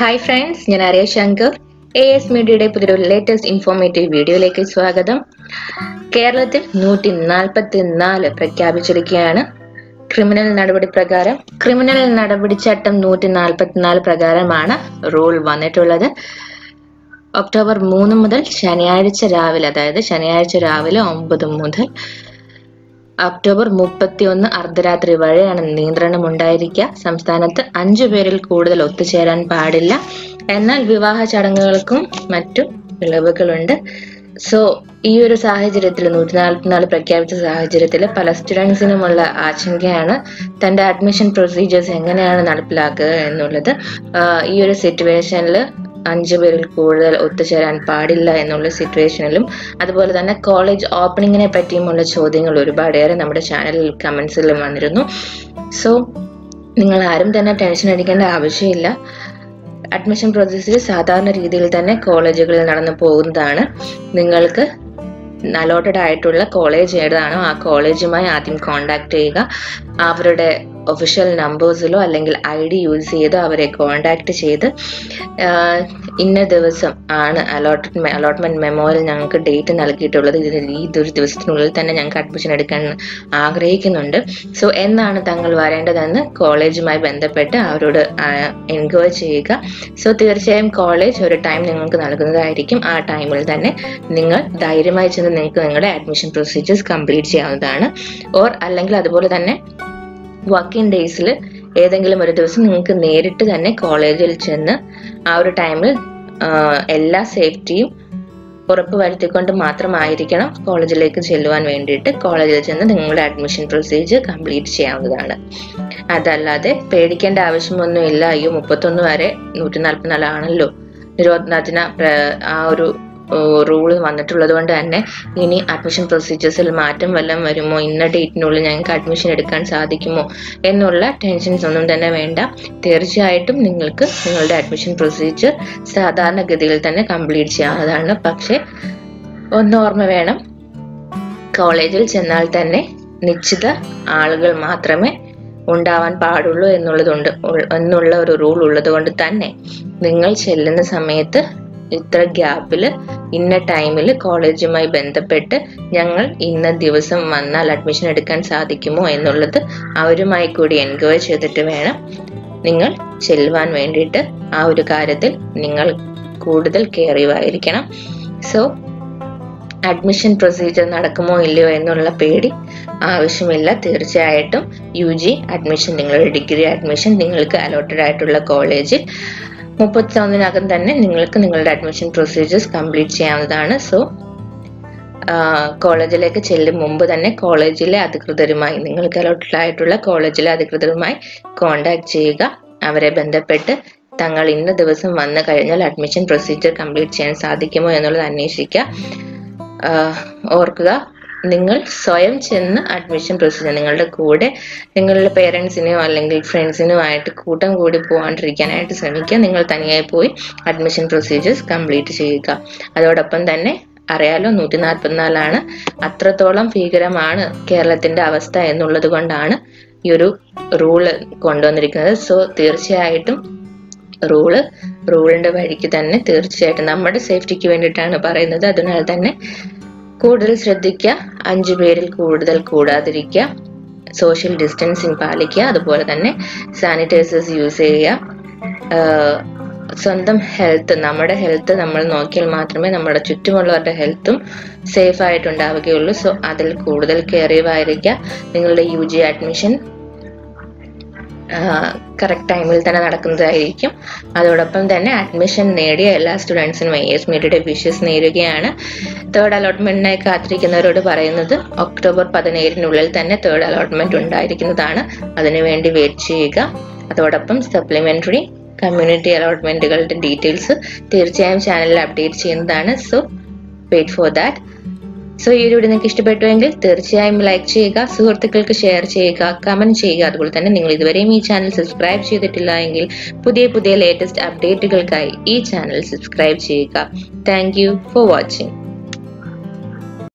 hi friends ഞാൻ Arya Shankar A S മീഡിയയുടെ പുതിയൊരു ലേറ്റസ്റ്റ് ഇൻഫോർമേറ്റീവ് വീഡിയോയിലേക്ക് സ്വാഗതം കേരളത്തിൽ നൂറ്റി നാൽപ്പത്തി നാല് പ്രഖ്യാപിച്ചിരിക്കുകയാണ് ക്രിമിനൽ നടപടി പ്രകാരം ക്രിമിനൽ നടപടി ചട്ടം നൂറ്റി നാൽപ്പത്തിനാല് പ്രകാരമാണ് റൂൾ വന്നിട്ടുള്ളത് ഒക്ടോബർ മൂന്ന് മുതൽ ശനിയാഴ്ച രാവിലെ അതായത് ശനിയാഴ്ച രാവിലെ ഒമ്പത് മുതൽ ഒക്ടോബർ മുപ്പത്തിയൊന്ന് അർദ്ധരാത്രി വരെയാണ് നിയന്ത്രണം ഉണ്ടായിരിക്കുക സംസ്ഥാനത്ത് അഞ്ചു പേരിൽ കൂടുതൽ ഒത്തുചേരാൻ പാടില്ല എന്നാൽ വിവാഹ ചടങ്ങുകൾക്കും മറ്റു ഇളവുകളുണ്ട് സോ ഈ ഒരു സാഹചര്യത്തിൽ നൂറ്റി നാൽപ്പത്തിനാല് പ്രഖ്യാപിച്ച സാഹചര്യത്തിൽ പല സ്റ്റുഡൻസിനുമുള്ള ആശങ്കയാണ് തന്റെ അഡ്മിഷൻ പ്രൊസീജിയേഴ്സ് എങ്ങനെയാണ് നടപ്പിലാക്കുക എന്നുള്ളത് ആഹ് ഈ ഒരു സിറ്റുവേഷനിൽ അഞ്ചു പേരിൽ കൂടുതൽ ഒത്തുചേരാൻ പാടില്ല എന്നുള്ള സിറ്റുവേഷനിലും അതുപോലെ തന്നെ കോളേജ് ഓപ്പണിങ്ങിനെ പറ്റിയുമുള്ള ചോദ്യങ്ങൾ ഒരുപാടേറെ നമ്മുടെ ചാനലിൽ കമന്റ്സിലും വന്നിരുന്നു സോ നിങ്ങൾ ആരും തന്നെ ടെൻഷൻ അടിക്കേണ്ട ആവശ്യമില്ല അഡ്മിഷൻ പ്രോസസ്സിൽ സാധാരണ രീതിയിൽ തന്നെ കോളേജുകളിൽ നടന്നു പോകുന്നതാണ് നിങ്ങൾക്ക് അലോട്ടഡ് ആയിട്ടുള്ള കോളേജ് ഏതാണോ ആ കോളേജുമായി ആദ്യം കോണ്ടാക്ട് ചെയ്യുക അവരുടെ ഒഫീഷ്യൽ നമ്പേഴ്സിലോ അല്ലെങ്കിൽ ഐ ഡി യൂസ് ചെയ്ത് അവരെ കോണ്ടാക്ട് ചെയ്ത് ആഹ് ഇന്ന ദിവസം ആണ് അലോട്ടഡ് അലോട്ട്മെന്റ് മെമ്മോയിൽ ഞങ്ങൾക്ക് ഡേറ്റ് നൽകിയിട്ടുള്ളത് ഇതിൽ ഈ ഒരു ദിവസത്തിനുള്ളിൽ തന്നെ ഞങ്ങൾക്ക് അഡ്മിഷൻ എടുക്കാൻ ആഗ്രഹിക്കുന്നുണ്ട് സോ എന്നാണ് താങ്കൾ വരേണ്ടതെന്ന് കോളേജുമായി ബന്ധപ്പെട്ട് അവരോട് എൻക്വയർ ചെയ്യുക സോ തീർച്ചയായും കോളേജ് ഒരു ടൈം നിങ്ങൾക്ക് നൽകുന്നതായിരിക്കും ആ ടൈമിൽ തന്നെ നിങ്ങൾ ധൈര്യമായി ചെന്ന് നിങ്ങൾക്ക് നിങ്ങളുടെ അഡ്മിഷൻ പ്രൊസീജിയേഴ്സ് കംപ്ലീറ്റ് ചെയ്യാവുന്നതാണ് ഓർ അല്ലെങ്കിൽ അതുപോലെ തന്നെ വർക്കിംഗ് ഡേയ്സിൽ ഏതെങ്കിലും ഒരു ദിവസം നിങ്ങൾക്ക് നേരിട്ട് തന്നെ കോളേജിൽ ചെന്ന് ആ ഒരു ടൈമിൽ എല്ലാ സേഫ്റ്റിയും ഉറപ്പ് വരുത്തിക്കൊണ്ട് മാത്രമായിരിക്കണം കോളേജിലേക്ക് ചെല്ലുവാൻ വേണ്ടിയിട്ട് കോളേജിൽ ചെന്ന് നിങ്ങളുടെ അഡ്മിഷൻ പ്രൊസീജിയർ കംപ്ലീറ്റ് ചെയ്യാവുന്നതാണ് അതല്ലാതെ പേടിക്കേണ്ട ആവശ്യമൊന്നുമില്ല അയ്യോ മുപ്പത്തൊന്ന് വരെ നൂറ്റി നാൽപ്പത്തിനാല് ആണല്ലോ നിരോധനാജ്ഞ ആ ഒരു റൂള് വന്നിട്ടുള്ളത് കൊണ്ട് തന്നെ ഇനി അഡ്മിഷൻ പ്രൊസീജിയേഴ്സിൽ മാറ്റം വല്ലതും വരുമോ ഇന്ന ഡേറ്റിനുള്ളിൽ ഞങ്ങൾക്ക് അഡ്മിഷൻ എടുക്കാൻ സാധിക്കുമോ എന്നുള്ള ടെൻഷൻസ് ഒന്നും തന്നെ വേണ്ട തീർച്ചയായിട്ടും നിങ്ങൾക്ക് നിങ്ങളുടെ അഡ്മിഷൻ പ്രൊസീജിയർ സാധാരണഗതിയിൽ തന്നെ കംപ്ലീറ്റ് ചെയ്യാവുന്നതാണ് പക്ഷെ ഒന്ന് ഓർമ്മ വേണം കോളേജിൽ ചെന്നാൽ തന്നെ നിശ്ചിത ആളുകൾ മാത്രമേ ഉണ്ടാവാൻ പാടുള്ളൂ എന്നുള്ളതുണ്ട് എന്നുള്ള ഒരു റൂൾ ഉള്ളത് കൊണ്ട് തന്നെ നിങ്ങൾ ചെല്ലുന്ന സമയത്ത് ഇത്ര ഗ്യാപ്പിൽ ഇന്ന ടൈമിൽ കോളേജുമായി ബന്ധപ്പെട്ട് ഞങ്ങൾ ഇന്ന ദിവസം വന്നാൽ അഡ്മിഷൻ എടുക്കാൻ സാധിക്കുമോ എന്നുള്ളത് അവരുമായി കൂടി എൻക്വയർ ചെയ്തിട്ട് വേണം നിങ്ങൾ ചെല്ലുവാൻ വേണ്ടിയിട്ട് ആ ഒരു കാര്യത്തിൽ നിങ്ങൾ കൂടുതൽ കെയറീവ് ആയിരിക്കണം സോ അഡ്മിഷൻ പ്രൊസീജിയർ നടക്കുമോ ഇല്ലയോ എന്നുള്ള പേടി ആവശ്യമില്ല തീർച്ചയായിട്ടും യു ജി അഡ്മിഷൻ നിങ്ങളുടെ ഡിഗ്രി അഡ്മിഷൻ നിങ്ങൾക്ക് അലോട്ടഡ് ആയിട്ടുള്ള കോളേജിൽ മുപ്പത്തി ഒന്നിനകം തന്നെ നിങ്ങൾക്ക് നിങ്ങളുടെ അഡ്മിഷൻ പ്രൊസീജിയേഴ്സ് കംപ്ലീറ്റ് ചെയ്യാവുന്നതാണ് സോ കോളേജിലേക്ക് ചെല്ലും മുമ്പ് തന്നെ കോളേജിലെ അധികൃതരുമായി നിങ്ങൾക്ക് അലോട്ടഡ് ആയിട്ടുള്ള കോളേജിലെ അധികൃതരുമായി കോണ്ടാക്ട് ചെയ്യുക അവരെ ബന്ധപ്പെട്ട് തങ്ങൾ ഇന്ന ദിവസം വന്നു കഴിഞ്ഞാൽ അഡ്മിഷൻ പ്രൊസീജിയർ കംപ്ലീറ്റ് ചെയ്യാൻ സാധിക്കുമോ എന്നുള്ളത് അന്വേഷിക്കുക ഓർക്കുക നിങ്ങൾ സ്വയം ചെന്ന് അഡ്മിഷൻ പ്രൊസീജിയർ നിങ്ങളുടെ കൂടെ നിങ്ങളുടെ പേരൻസിനെയോ അല്ലെങ്കിൽ ഫ്രണ്ട്സിനോ ആയിട്ട് കൂട്ടം കൂടി പോകാണ്ടിരിക്കാനായിട്ട് ശ്രമിക്കുക നിങ്ങൾ തനിയായി പോയി അഡ്മിഷൻ പ്രൊസീജിയേഴ്സ് കംപ്ലീറ്റ് ചെയ്യുക അതോടൊപ്പം തന്നെ അറിയാലോ നൂറ്റി നാൽപ്പത്തിനാലാണ് അത്രത്തോളം ഭീകരമാണ് കേരളത്തിന്റെ അവസ്ഥ എന്നുള്ളത് കൊണ്ടാണ് ഈ ഒരു റൂള് കൊണ്ടുവന്നിരിക്കുന്നത് സോ തീർച്ചയായിട്ടും റൂള് റൂളിന്റെ വഴിക്ക് തന്നെ തീർച്ചയായിട്ടും നമ്മുടെ സേഫ്റ്റിക്ക് വേണ്ടിയിട്ടാണ് പറയുന്നത് അതിനാൽ തന്നെ കൂടുതൽ ശ്രദ്ധിക്കുക അഞ്ചു പേരിൽ കൂടുതൽ കൂടാതിരിക്കുക സോഷ്യൽ ഡിസ്റ്റൻസിങ് പാലിക്കുക അതുപോലെ തന്നെ സാനിറ്റൈസേഴ്സ് യൂസ് ചെയ്യുക സ്വന്തം ഹെൽത്ത് നമ്മുടെ ഹെൽത്ത് നമ്മൾ നോക്കിയാൽ മാത്രമേ നമ്മുടെ ചുറ്റുമുള്ളവരുടെ ഹെൽത്തും സേഫ് ആയിട്ടുണ്ടാവുകയുള്ളൂ സോ അതിൽ കൂടുതൽ കെയറീവ് ആയിരിക്കുക നിങ്ങളുടെ യു ജി അഡ്മിഷൻ കറക്റ്റ് ടൈമിൽ തന്നെ നടക്കുന്നതായിരിക്കും അതോടൊപ്പം തന്നെ അഡ്മിഷൻ നേടിയ എല്ലാ സ്റ്റുഡൻസിനും ഐ എസ് മീഡിയയുടെ വിഷസ് നേരുകയാണ് തേർഡ് അലോട്ട്മെന്റിനായി കാത്തിരിക്കുന്നവരോട് പറയുന്നത് ഒക്ടോബർ പതിനേഴിനുള്ളിൽ തന്നെ തേർഡ് അലോട്ട്മെന്റ് ഉണ്ടായിരിക്കുന്നതാണ് അതിനുവേണ്ടി വെയിറ്റ് ചെയ്യുക അതോടൊപ്പം സപ്ലിമെന്ററി കമ്മ്യൂണിറ്റി അലോട്ട്മെന്റുകളുടെ ഡീറ്റെയിൽസ് തീർച്ചയായും ചാനലിൽ അപ്ഡേറ്റ് ചെയ്യുന്നതാണ് so wait for that so ഈ വീഡിയോ നിങ്ങൾക്ക് ഇഷ്ടപ്പെട്ടുവെങ്കിൽ തീർച്ചയായും ലൈക്ക് ചെയ്യുക സുഹൃത്തുക്കൾക്ക് ഷെയർ ചെയ്യുക കമന്റ് ചെയ്യുക അതുപോലെ തന്നെ നിങ്ങൾ ഇതുവരെയും ഈ ചാനൽ സബ്സ്ക്രൈബ് ചെയ്തിട്ടില്ല എങ്കിൽ പുതിയ പുതിയ ലേറ്റസ്റ്റ് അപ്ഡേറ്റുകൾക്കായി ഈ ചാനൽ സബ്സ്ക്രൈബ് ചെയ്യുക താങ്ക് ഫോർ വാച്ചിങ്